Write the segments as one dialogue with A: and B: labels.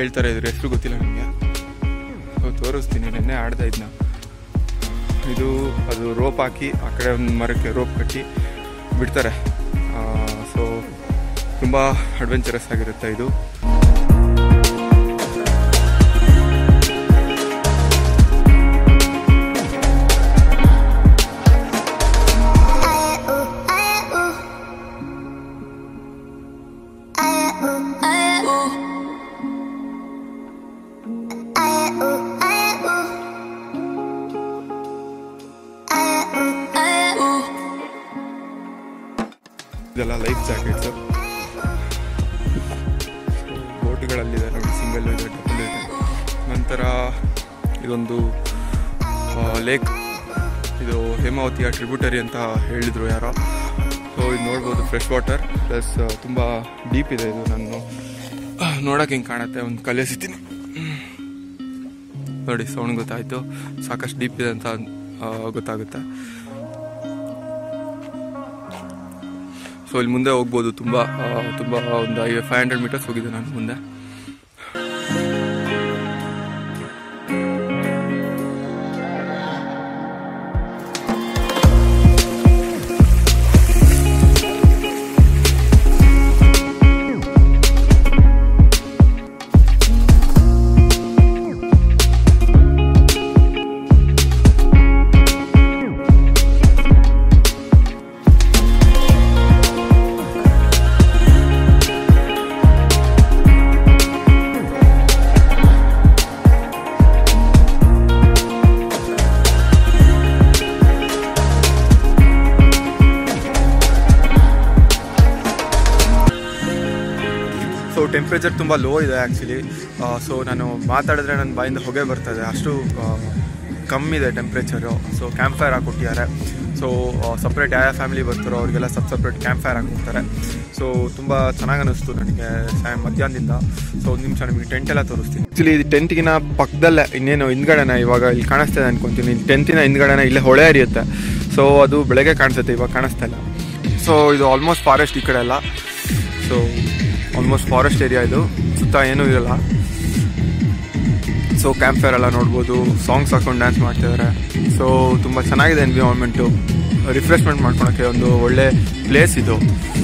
A: ಹೇಳ್ತಾರೆ ಇದ್ರ ಹೆಸರು ಗೊತ್ತಿಲ್ಲ ನನಗೆ ಸೊ ತೋರಿಸ್ತೀನಿ ನೆನ್ನೆ ಆಡ್ತಾ ಇದ್ನ ಇದು ಅದು ರೋಪ್ ಹಾಕಿ ಆ ಕಡೆ ಒಂದು ಮರಕ್ಕೆ ರೋಪ್ ಕಟ್ಟಿ ಬಿಡ್ತಾರೆ ಸೊ ತುಂಬ ಅಡ್ವೆಂಚರಸ್ ಆಗಿರುತ್ತೆ ಇದು ಇದೆಲ್ಲ ಲೈಫ್ ಜಾಕೆಟ್ಸು ಬೋಟ್ಗಳಲ್ಲಿದೆ ನೋಡಿ ಸಿಂಗಲ್ ಇದೆ ಡಬಲ್ ಇದೆ ನಂತರ ಇದೊಂದು ಲೇಕ್ ಇದು ಹೇಮಾವತಿಯ ಟ್ರಿಬ್ಯೂಟರಿ ಅಂತ ಹೇಳಿದರು ಯಾರೋ ಸೊ ಇದು ನೋಡ್ಬೋದು ಫ್ರೆಶ್ ವಾಟರ್ ಪ್ಲಸ್ ತುಂಬ ಡೀಪ್ ಇದೆ ಇದು ನಾನು ನೋಡೋಕೆ ಹಿಂಗೆ ಕಾಣುತ್ತೆ ಒಂದು ಕಲಿಸಿದ್ದೀನಿ ನೋಡಿ ಸೌಂಡ್ ಗೊತ್ತಾಯಿತು ಸಾಕಷ್ಟು ಡೀಪ್ ಇದೆ ಅಂತ ಆ, ಗೊತ್ತಾಗುತ್ತೆ ಸೊ ಇಲ್ಲಿ ಮುಂದೆ ಹೋಗ್ಬೋದು ತುಂಬ ಆ, ತುಂಬ ಒಂದು ಐ ಫೈವ್ ಹಂಡ್ರೆಡ್ ಮೀಟರ್ಸ್ ಹೋಗಿದೆ ನಾನು ಮುಂದೆ ಸೊ ಟೆಂಪ್ರೇಚರ್ ತುಂಬ ಲೋ ಇದೆ ಆ್ಯಕ್ಚುಲಿ ಸೊ ನಾನು ಮಾತಾಡಿದ್ರೆ ನನ್ನ ಬಾಯಿಂದ ಹೊಗೆ ಬರ್ತದೆ ಅಷ್ಟು ಆ, ಕಮ್ಮಿ ಇದೆ ಟೆಂಪ್ರೇಚರು ಸೊ ಕ್ಯಾಂಪ್ ಫೈರ್ ಹಾಕ್ಕೊಟ್ಟಿದ್ದಾರೆ ಸೊ ಸಪ್ರೇಟ್ ಯಾವ ಫ್ಯಾಮಿಲಿ ಬರ್ತಾರೋ ಅವರಿಗೆಲ್ಲ ಸಬ್ ಸಪ್ರೇಟ್ ಕ್ಯಾಂಪ್ ಫೈರ್ ಹಾಕ್ಕೊಡ್ತಾರೆ ಸೊ ತುಂಬ ಚೆನ್ನಾಗಿ ಅನ್ನಿಸ್ತು ನನಗೆ ಸಾಯ ಮಧ್ಯಾಹ್ನದಿಂದ ಸೊ ಒಂದು ನಿಮಿಷ ನಿಮಗೆ ಟೆಂಟ್ ಎಲ್ಲ ತೋರಿಸ್ತೀನಿ ಆ್ಯಕ್ಚುಲಿ ಇದು ಟೆಂಟ್ಗಿನ ಪಕ್ಕದಲ್ಲೇ ಇನ್ನೇನು ಹಿಂದ್ಗಡೆನ ಇವಾಗ ಇಲ್ಲಿ ಕಾಣಿಸ್ತಾ ಅನ್ಕೊಂತೀನಿ ಟೆಂಟಿನ ಹಿಂದ್ಗಡೆನ ಇಲ್ಲೇ ಹೊಳೆ ಹರಿಯುತ್ತೆ ಸೊ ಅದು ಬೆಳಗ್ಗೆ ಕಾಣಿಸುತ್ತೆ ಇವಾಗ ಕಾಣಿಸ್ತಾ ಇಲ್ಲ ಸೊ ಇದು ಆಲ್ಮೋಸ್ಟ್ ಫಾರೆಸ್ಟ್ ಈ ಕಡೆ ಎಲ್ಲ ಸೊ ಆಲ್ಮೋಸ್ಟ್ ಫಾರೆಸ್ಟ್ ಏರಿಯಾ ಇದು ಸುತ್ತ ಏನೂ ಇರಲ್ಲ ಸೊ ಕ್ಯಾಂಪ್ ಫೈರ್ ಎಲ್ಲ ನೋಡ್ಬೋದು ಸಾಂಗ್ಸ್ ಹಾಕೊಂಡು ಡ್ಯಾನ್ಸ್ ಮಾಡ್ತಿದ್ದಾರೆ ಸೊ ತುಂಬ ಚೆನ್ನಾಗಿದೆ ಎನ್ವಿರಾನ್ಮೆಂಟು ರಿಫ್ರೆಶ್ಮೆಂಟ್ ಮಾಡ್ಕೊಳಕ್ಕೆ ಒಂದು ಒಳ್ಳೆ ಪ್ಲೇಸ್ ಇದು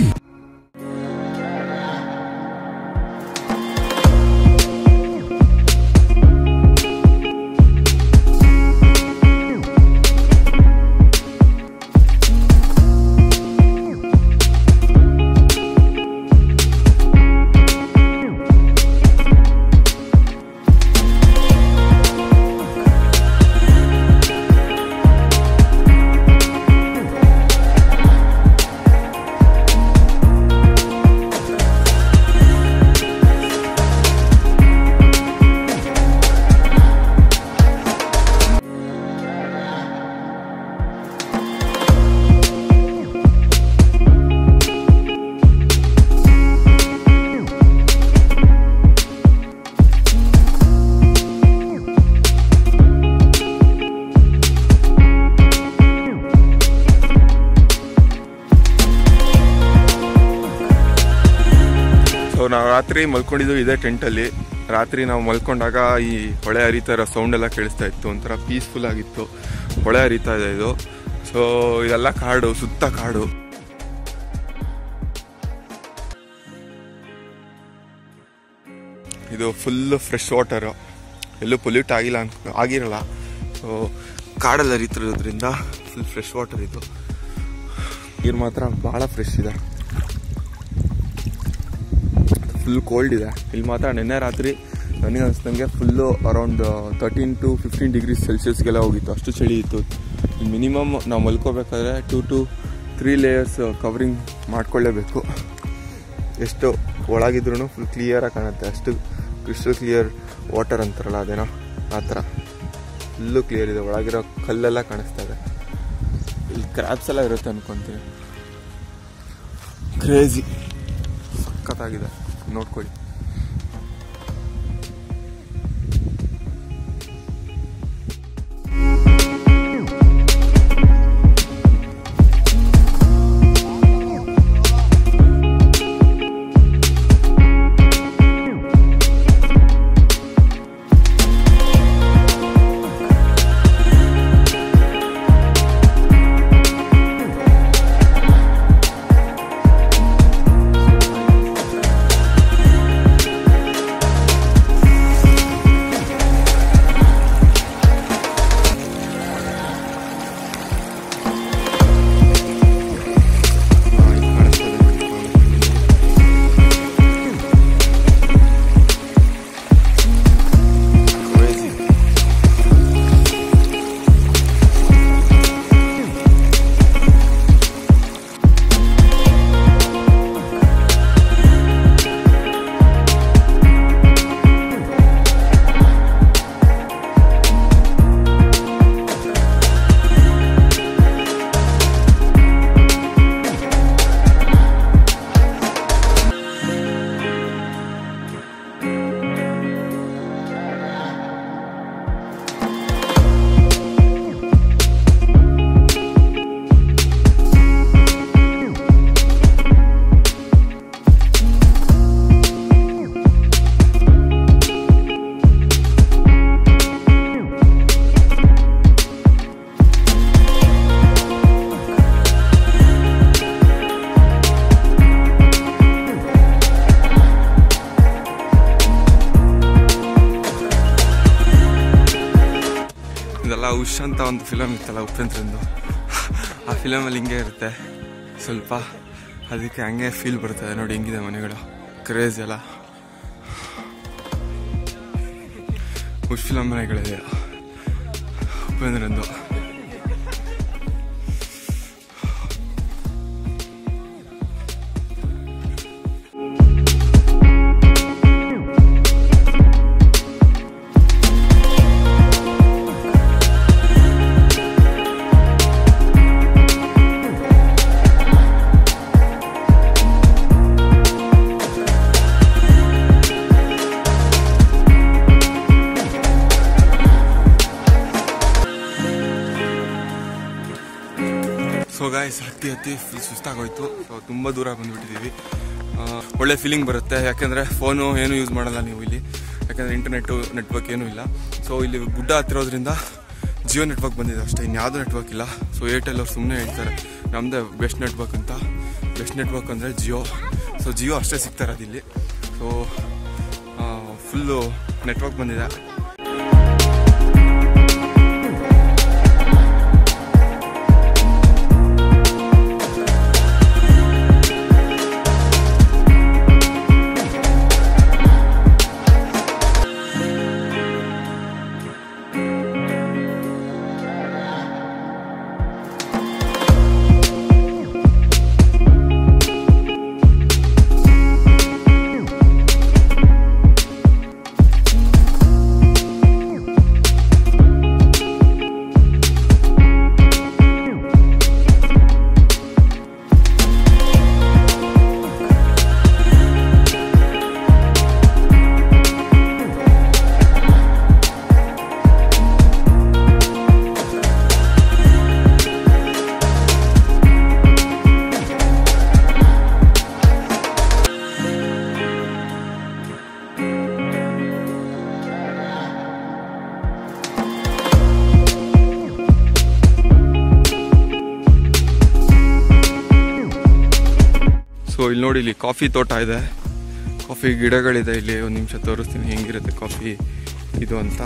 A: ಸೊ ನಾವು ರಾತ್ರಿ ಮಲ್ಕೊಂಡಿದ್ದು ಇದೇ ಟೆಂಟಲ್ಲಿ ರಾತ್ರಿ ನಾವು ಮಲ್ಕೊಂಡಾಗ ಈ ಹೊಳೆ ಹರಿತಾ ಇರೋ ಸೌಂಡ್ ಎಲ್ಲ ಕೇಳಿಸ್ತಾ ಇತ್ತು ಒಂಥರ ಪೀಸ್ಫುಲ್ ಆಗಿತ್ತು ಹೊಳೆ ಹರಿತಾ ಇದೆ ಇದು ಸೊ ಇದೆಲ್ಲ ಕಾಡು ಸುತ್ತ ಕಾಡು ಇದು ಫುಲ್ ಫ್ರೆಶ್ ವಾಟರು ಎಲ್ಲೂ ಪೊಲ್ಯೂಟ್ ಆಗಿಲ್ಲ ಅನ್ಕೊ ಆಗಿರಲ್ಲ ಸೊ ಕಾಡಲ್ಲಿ ಹರಿತಿರೋದ್ರಿಂದ ಫುಲ್ ಫ್ರೆಶ್ ವಾಟರ್ ಇದು ನೀರು ಮಾತ್ರ ಭಾಳ ಫ್ರೆಶ್ ಇದೆ ಫುಲ್ ಕೋಲ್ಡ್ ಇದೆ ಇಲ್ಲಿ ಮಾತ್ರ ನಿನ್ನೆ ರಾತ್ರಿ ನನಗೆ ಅನಿಸ್ದಂಗೆ full around thirteen to fifteen degree ಸೆಲ್ಸಿಯಸ್ಗೆಲ್ಲ ಹೋಗಿತ್ತು ಅಷ್ಟು ಚಳಿ ಇತ್ತು ಮಿನಿಮಮ್ ನಾವು ಮಲ್ಕೋಬೇಕಾದ್ರೆ two to three layers covering ಮಾಡ್ಕೊಳ್ಳೇಬೇಕು ಎಷ್ಟು ಒಳಗಿದ್ರೂ ಫುಲ್ ಕ್ಲಿಯರಾಗಿ ಕಾಣುತ್ತೆ ಅಷ್ಟು ಕ್ರಿಸ್ಟಲ್ ಕ್ಲಿಯರ್ ವಾಟರ್ ಅಂತಾರಲ್ಲ ಅದೇನೋ ಆ ಥರ ಫುಲ್ಲು ಕ್ಲಿಯರ್ ಇದೆ ಒಳಗಿರೋ ಕಲ್ಲೆಲ್ಲ ಕಾಣಿಸ್ತಾ ಇದೆ ಇಲ್ಲಿ ಕ್ರ್ಯಾಬ್ಸ್ ಎಲ್ಲ ಇರುತ್ತೆ ಅನ್ಕೊಂತೀನಿ ಕ್ರೇಜಿ ಸಖತ್ತಾಗಿದೆ ನೋಡ್ಕೊಳ್ಳಿ ಉಷ್ ಅಂತ ಒಂದು ಫಿಲಮ್ ಇತ್ತಲ್ಲ ಉಪೇಂದ್ರಂದು ಆ ಫಿಲಮಲ್ಲಿ ಹಿಂಗೆ ಇರುತ್ತೆ ಸ್ವಲ್ಪ ಅದಕ್ಕೆ ಹಂಗೆ ಫೀಲ್ ಬರ್ತದೆ ನೋಡಿ ಹೆಂಗಿದೆ ಮನೆಗಳು ಕ್ರೇಜ್ ಎಲ್ಲ ಉಷ್ ಫಿಲಮ್ ಮನೆಗಳಿದೆ ಉಪೇಂದ್ರಂದು ಸೊ ಗಾಯ್ಸ್ ಹತ್ತಿ ಹತ್ತಿ ಫುಲ್ ಸುಸ್ತಾಗೋಯ್ತು ಸೊ ತುಂಬ ದೂರ ಬಂದುಬಿಟ್ಟಿದ್ದೀವಿ ಒಳ್ಳೆ ಫೀಲಿಂಗ್ ಬರುತ್ತೆ ಯಾಕೆಂದರೆ ಫೋನು ಏನು ಯೂಸ್ ಮಾಡಲ್ಲ ನೀವು ಇಲ್ಲಿ ಯಾಕೆಂದರೆ ಇಂಟರ್ನೆಟ್ಟು ನೆಟ್ವರ್ಕ್ ಏನೂ ಇಲ್ಲ ಸೊ ಇಲ್ಲಿ ಗುಡ್ಡ ಹತ್ತಿರೋದ್ರಿಂದ ಜಿಯೋ ನೆಟ್ವರ್ಕ್ ಬಂದಿದೆ ಅಷ್ಟೇ ಇನ್ಯಾವುದೂ ನೆಟ್ವರ್ಕ್ ಇಲ್ಲ ಸೊ ಏರ್ಟೆಲ್ ಅವ್ರು ಸುಮ್ಮನೆ ಹೇಳ್ತಾರೆ ನಮ್ಮದೇ ಬೆಸ್ಟ್ ನೆಟ್ವರ್ಕ್ ಅಂತ ಬೆಸ್ಟ್ ನೆಟ್ವರ್ಕ್ ಅಂದರೆ ಜಿಯೋ ಸೊ ಜಿಯೋ ಅಷ್ಟೇ ಸಿಗ್ತಾ ಇರೋದು ಇಲ್ಲಿ ಸೊ ಫುಲ್ಲು ನೆಟ್ವರ್ಕ್ ಬಂದಿದೆ ಸೊ ಇಲ್ಲಿ ನೋಡಿ ಇಲ್ಲಿ ಕಾಫಿ ತೋಟ ಇದೆ ಕಾಫಿ ಗಿಡಗಳಿದೆ ಇಲ್ಲಿ ಒಂದು ನಿಮಿಷ ತೋರಿಸ್ತೀನಿ ಹೆಂಗಿರುತ್ತೆ ಕಾಫಿ ಇದು ಅಂತ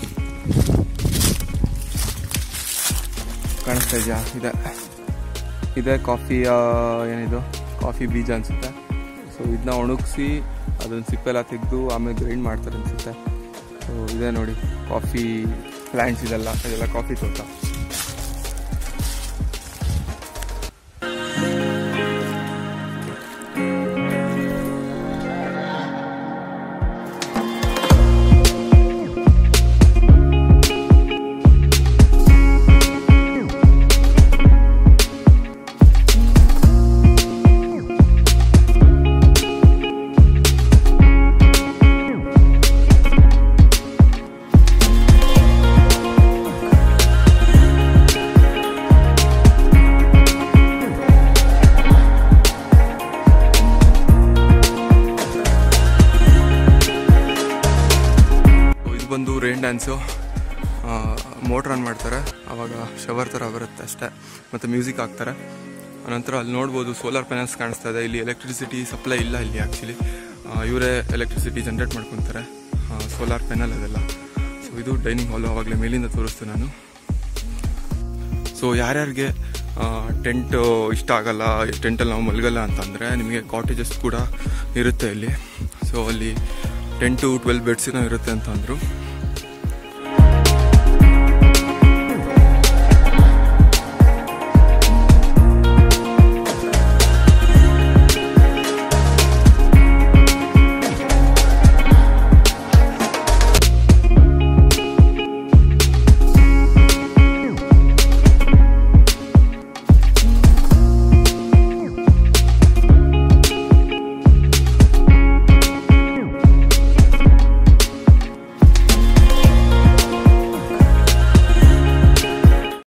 A: ಕಾಣಿಸ್ತಾ ಇದೆಯಾ ಇದೆ ಇದೆ ಕಾಫಿ ಏನಿದು ಕಾಫಿ ಬೀಜ ಅನಿಸುತ್ತೆ ಸೊ ಇದನ್ನ ಒಣಗಿಸಿ ಅದನ್ನು ಸಿಪ್ಪೆಲ್ಲ ತೆಗೆದು ಆಮೇಲೆ ಗ್ರೈಂಡ್ ಮಾಡ್ತಾರೆ ಅನಿಸುತ್ತೆ ಸೊ ಇದೆ ನೋಡಿ ಕಾಫಿ ಪ್ಲ್ಯಾಂಟ್ಸ್ ಇದೆಲ್ಲ ಇದೆಲ್ಲ ಕಾಫಿ ತೋಟ ಇದು ಬಂದು ರೈನ್ ಡ್ಯಾನ್ಸು ಮೋಟ್ರ್ ಆನ್ ಮಾಡ್ತಾರೆ ಆವಾಗ ಶವರ್ ಥರ ಬರುತ್ತೆ ಅಷ್ಟೇ ಮತ್ತು ಮ್ಯೂಸಿಕ್ ಹಾಕ್ತಾರೆ ನಂತರ ಅಲ್ಲಿ ನೋಡ್ಬೋದು ಸೋಲಾರ್ ಪ್ಯಾನಲ್ಸ್ ಕಾಣಿಸ್ತಾ ಇದೆ ಇಲ್ಲಿ ಎಲೆಕ್ಟ್ರಿಸಿಟಿ ಸಪ್ಲೈ ಇಲ್ಲ ಇಲ್ಲಿ ಆ್ಯಕ್ಚುಲಿ ಇವರೇ ಎಲೆಕ್ಟ್ರಿಸಿಟಿ ಜನ್ರೇಟ್ ಮಾಡ್ಕೊತಾರೆ ಸೋಲಾರ್ ಪ್ಯಾನಲ್ ಅದೆಲ್ಲ ಸೊ ಇದು ಡೈನಿಂಗ್ ಹಾಲು ಆವಾಗಲೇ ಮೇಲಿಂದ ತೋರಿಸ್ತು ನಾನು ಸೊ ಯಾರ್ಯಾರಿಗೆ ಟೆಂಟ್ ಇಷ್ಟ ಆಗಲ್ಲ ಟೆಂಟಲ್ಲಿ ನಾವು ಮಲಗಲ್ಲ ಅಂತಂದರೆ ನಿಮಗೆ ಕಾಟೇಜಸ್ ಕೂಡ ಇರುತ್ತೆ ಇಲ್ಲಿ ಸೊ ಅಲ್ಲಿ ಟೆನ್ ಟು ಟ್ವೆಲ್ ಬೆಡ್ಸಿನ ಇರುತ್ತೆ ಅಂತ ಅಂದರು